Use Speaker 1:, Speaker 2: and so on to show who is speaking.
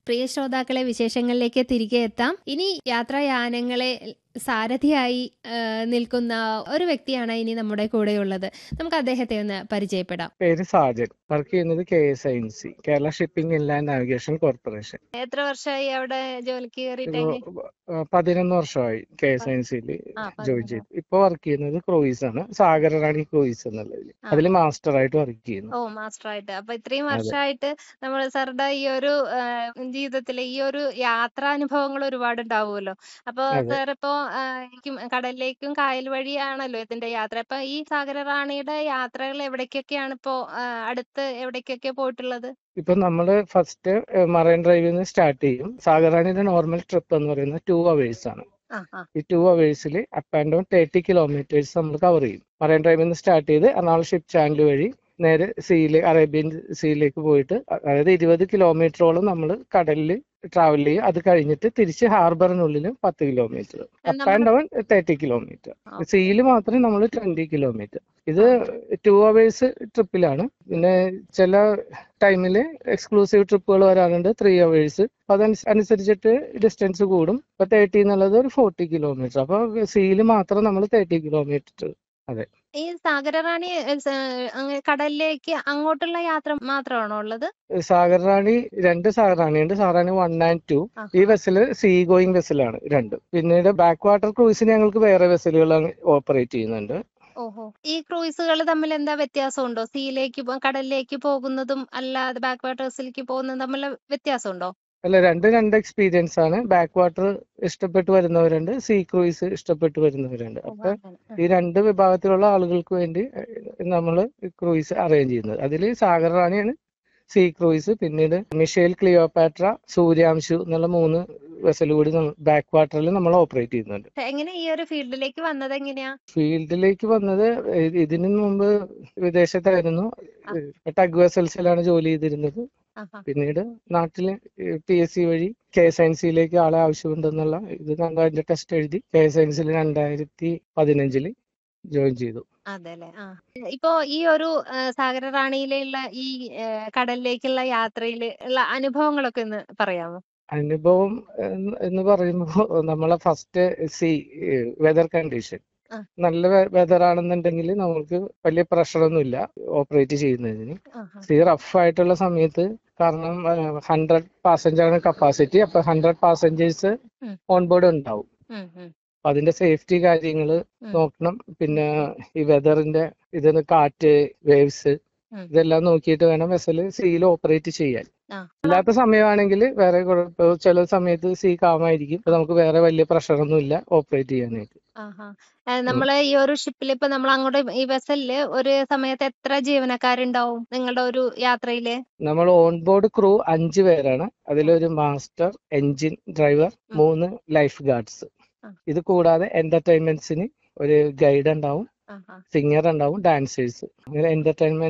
Speaker 1: പ്രിയ ശ്രോതാക്കളെ വിശേഷങ്ങളിലേക്ക് തിരികെ എത്താം ഇനി യാത്രായാനങ്ങളെ സാരഥിയായി ആ, നിൽക്കുന്ന ഒരു വ്യക്തിയാണ് ഇനി നമ്മുടെ കൂടെയുള്ളത് നമുക്ക് അദ്ദേഹത്തെ ഒന്ന് പരിചയപ്പെടാം
Speaker 2: പേര് സാജൻ വർക്ക് ചെയ്യുന്നത് K S I N C Kerala shipping inland navigation corporation
Speaker 1: എത്ര വർഷമായി അവിടെ ജോലിക്ക് കയറിയിട്ട്
Speaker 2: ഇപ്പൊ ആ, പതിനൊന്ന് വർഷമായി കെ എസ് ഐ എൻ സിയിൽ
Speaker 1: ആ,
Speaker 2: ജോയിൻ
Speaker 1: പതിനൊന്ന്.
Speaker 2: ചെയ്തു ഇപ്പൊ വർക്ക് ചെയ്യുന്നത് ക്രൂയിസ് ആണ് സാഗര റാണി ക്രൂയിസ് എന്നുള്ളതിൽ
Speaker 1: ആ.
Speaker 2: അതിൽ മാസ്റ്റർ ആയിട്ട് വർക്ക് ചെയ്യുന്നു
Speaker 1: ഓ മാസ്റ്റർ ആയിട്ട് അപ്പൊ ഇത്രയും
Speaker 2: അതെ.
Speaker 1: വർഷമായിട്ട് നമ്മൾ സാറുടെ ഈ ഒരു ആ, ജീവിതത്തിലെ ഈ ഒരു യാത്രാനുഭവങ്ങൾ ഒരുപാട് ഉണ്ടാവുമല്ലോ അപ്പൊ
Speaker 2: അതെ.
Speaker 1: സാർ ഇപ്പോ ആ, എനിക്കും കടലിലേക്കും കായൽ വഴിയാണല്ലോ ഇതിന്റെ യാത്ര അപ്പൊ ഈ സാഗര റാണിയുടെ യാത്രകൾ എവിടേക്കൊക്കെയാണ് ഇപ്പോ ആ, അടുത്ത് എവിടേക്കൊക്കെ പോയിട്ടുള്ളത്
Speaker 2: ഇപ്പൊ നമ്മള് ഫസ്റ്റ് മറൈൻ ഡ്രൈവിൽ നിന്ന് സ്റ്റാർട്ട് ചെയ്യും സാഗർ റാണിയുടെ നോർമൽ ട്രിപ്പ് എന്ന് പറയുന്നത് ടു അവേഴ്സ് ആണ്
Speaker 1: ആ ആ
Speaker 2: ഈ ടു അവേഴ്സിൽ up and down thirty kilometres നമ്മൾ കവർ ചെയ്യും മറൈൻ ഡ്രൈവിൽ നിന്ന് സ്റ്റാർട്ട് ചെയ്ത് എറണാകുളം ഷിപ്പ് ചാനൽ വഴി നേരെ സീയില് അറേബ്യൻ സീയിലേക്ക് പോയിട്ട് അ- അതായത് ഇരുപത് കിലോമീറ്ററോളം നമ്മൾ കടലിൽ ട്രാവൽ ചെയ്യും അത് കഴിഞ്ഞിട്ട് തിരിച്ച് ഹാർബറിനുള്ളിൽ പത്ത് കിലോമീറ്റർ അപ്പ്
Speaker 1: നമ്മള്
Speaker 2: ആൻഡ് ഡൗൺ തേർട്ടി കിലോമീറ്റർ
Speaker 1: ആ.
Speaker 2: സീയിൽ മാത്രം നമ്മൾ ട്വന്റി കിലോമീറ്റർ ഇത് ടു അവേഴ്സ് ട്രിപ്പിലാണ് പിന്നെ ചില ടൈമിൽ എക്സ്ക്ലൂസീവ് ട്രിപ്പുകൾ വരാറുണ്ട് ത്രീ അവേഴ്സ് അതനുസരിച്ചിട്ട് ഡിസ്റ്റൻസ് കൂടും ഇപ്പൊ തേർട്ടി എന്നുള്ളത് ഒരു ഫോർട്ടി കിലോമീറ്റർ അപ്പൊ സീയിൽ മാത്രം നമ്മൾ തേർട്ടി കിലോമീറ്റർ
Speaker 1: ഈ സാഗര റാണി ഏ, സ- അങ്ങ് കടലിലേക്ക് അങ്ങോട്ടുള്ള യാത്ര മാത്രമാണോ ഉള്ളത്
Speaker 2: സാഗർ റാണി രണ്ട് സാഗർ റാണിയുണ്ട് Sagar Rani one and two
Speaker 1: ആഹാ.
Speaker 2: ഈ വെസല് സീ ഗോയിങ് വെസലാണ് രണ്ട് പിന്നീട് ബാക്ക് വാട്ടർ ക്രൂസിന് ഞങ്ങൾക്ക് വേറെ വെസലുകൾ ഓപ്പറേറ്റ് ചെയ്യുന്നുണ്ട്
Speaker 1: ഓഹോ ഈ ക്രൂയിസുകൾ തമ്മിൽ എന്താ വ്യത്യാസമുണ്ടോ സീയിലേക്ക് പോ- കടലിലേക്ക് പോകുന്നതും അല്ലാതെ ബാക്ക് വാട്ടേഴ്സിലേക്ക് പോകുന്നതും തമ്മിൽ വ്യത്യാസമുണ്ടോ
Speaker 2: അല്ല രണ്ട് രണ്ട് എക്സ്പീരിയൻസ് ആണ് ബാക്ക് വാട്ടർ ഇഷ്ടപ്പെട്ട് വരുന്നവരുണ്ട് സീ ക്രൂയിസ് ഇഷ്ടപ്പെട്ട് വരുന്നവരുണ്ട്
Speaker 1: ഓ,
Speaker 2: അപ്പൊ
Speaker 1: അങ്ങനെ. ആ.
Speaker 2: ഈ രണ്ട് വിഭാഗത്തിലുള്ള ആളുകൾക്ക് വേണ്ടി നമ്മൾ ക്രൂയിസ് അറേഞ്ച് ചെയ്യുന്നത് അതിൽ സാഗർ റാണിയാണ് സീ ക്രൂയിസ് പിന്നീട് മിഷേൽ ക്ലിയോപാട്ര സൂര്യാംശു എന്നുള്ള മൂന്ന് വെസൽ കൂടി ബാക്ക് വാട്ടറിൽ നമ്മൾ ഓപ്പറേറ്റ് ചെയ്യുന്നുണ്ട്
Speaker 1: എങ്ങനെ ഈ ഒരു ഫീൽഡിലേക്ക് വന്നത് എങ്ങനെയാ
Speaker 2: ഫീൽഡിലേക്ക് വന്നത് ഇ- ഇതിനു മുമ്പ് വിദേശത്തായിരുന്നു
Speaker 1: ആ.
Speaker 2: ടഗ് വെസൽസിലാണ് ജോലി ചെയ്തിരുന്നത്
Speaker 1: ആഹാ.
Speaker 2: പിന്നീട് നാട്ടില് പി എസ് സി വഴി കെ എസ് ഐ സിയിലേക്ക് ആളെ ആവശ്യമുണ്ടെന്നുള്ള ഇത് കണ്ട് അതിന്റെ ടെസ്റ്റ് എഴുതി കെ എസ് ഐ സിയിൽ രണ്ടായിരത്തി പതിനഞ്ചില് ജോയിൻ ചെയ്തു
Speaker 1: അതെ അല്ലെ ആ ഇപ്പോ ഈ ഒരു ആ, സാഗര റാണിയിലുള്ള ഈ ആ, കടലിലേക്കുള്ള യാത്രയിൽ ഉള്ള അനുഭവങ്ങളൊക്കെ ഒന്ന് പറയാമോ
Speaker 2: അനുഭവം എന്ന് എന്ന് പറയുമ്പോൾ നമ്മളെ ഫസ്റ്റ് സി വെതർ കണ്ടീഷൻ
Speaker 1: ആ.
Speaker 2: നല്ല വെതർ ആണെന്നുണ്ടെങ്കിൽ നമുക്ക് വലിയ പ്രഷറൊന്നുമില്ല ഓപ്പറേറ്റ് ചെയ്യുന്നതിന്
Speaker 1: ആഹാ.
Speaker 2: സീ റഫ് ആയിട്ടുള്ള സമയത്ത് കാരണം ഹൺഡ്രഡ് പാസഞ്ചർ ആണ് കപ്പാസിറ്റി അപ്പൊ ഹൺഡ്രഡ് പാസഞ്ചേഴ്സ്
Speaker 1: ഉം.
Speaker 2: ഓൺ ബോർഡ് ഉണ്ടാവും
Speaker 1: ഉം, ഉം,
Speaker 2: അപ്പൊ അതിന്റെ സേഫ്റ്റി കാര്യങ്ങൾ
Speaker 1: ഉം.
Speaker 2: നോക്കണം പിന്നെ ഈ വെതറിന്റെ ഇതിന് കാറ്റ് വേവ്സ്
Speaker 1: ഉം.
Speaker 2: ഇതെല്ലാം നോക്കിയിട്ട് വേണം വെസൽ സീയിൽ ഓപ്പറേറ്റ് ചെയ്യാൻ
Speaker 1: ആ.
Speaker 2: അല്ലാത്ത സമയമാണെങ്കിൽ വേറെ കുഴപ്പം ചില സമയത്ത് സീ കാമായിരിക്കും അപ്പൊ നമുക്ക് വേറെ വലിയ പ്രഷറൊന്നും ഇല്ല ഓപ്പറേറ്റ് ചെയ്യാനായിട്ട്
Speaker 1: ആഹാ. ഏ, നമ്മള് ഈ ഒരു ഷിപ്പിൽ ഇപ്പൊ നമ്മൾ അങ്ങോട്ട് ഈ വെസലില് ഒരു സമയത്ത് എത്ര ജീവനക്കാരുണ്ടാവും നിങ്ങളുടെ ഒരു യാത്രയില്
Speaker 2: നമ്മൾ ഓൺ ബോർഡ് ക്രൂ അഞ്ച് പേരാണ് അതിലൊരു മാസ്റ്റർ എഞ്ചിൻ ഡ്രൈവർ
Speaker 1: ഉം.
Speaker 2: മൂന്ന് ലൈഫ് ഗാർഡ്സ്
Speaker 1: ആ.
Speaker 2: ഇത് കൂടാതെ എന്റർടൈൻമെന്റ്സിന് ഒരു ഗൈഡ് ഉണ്ടാവും
Speaker 1: ആഹാ.
Speaker 2: സിംഗർ ഉണ്ടാവും ഡാൻസേഴ്സ് അങ്ങനെ എന്റർടൈൻമെന്റ്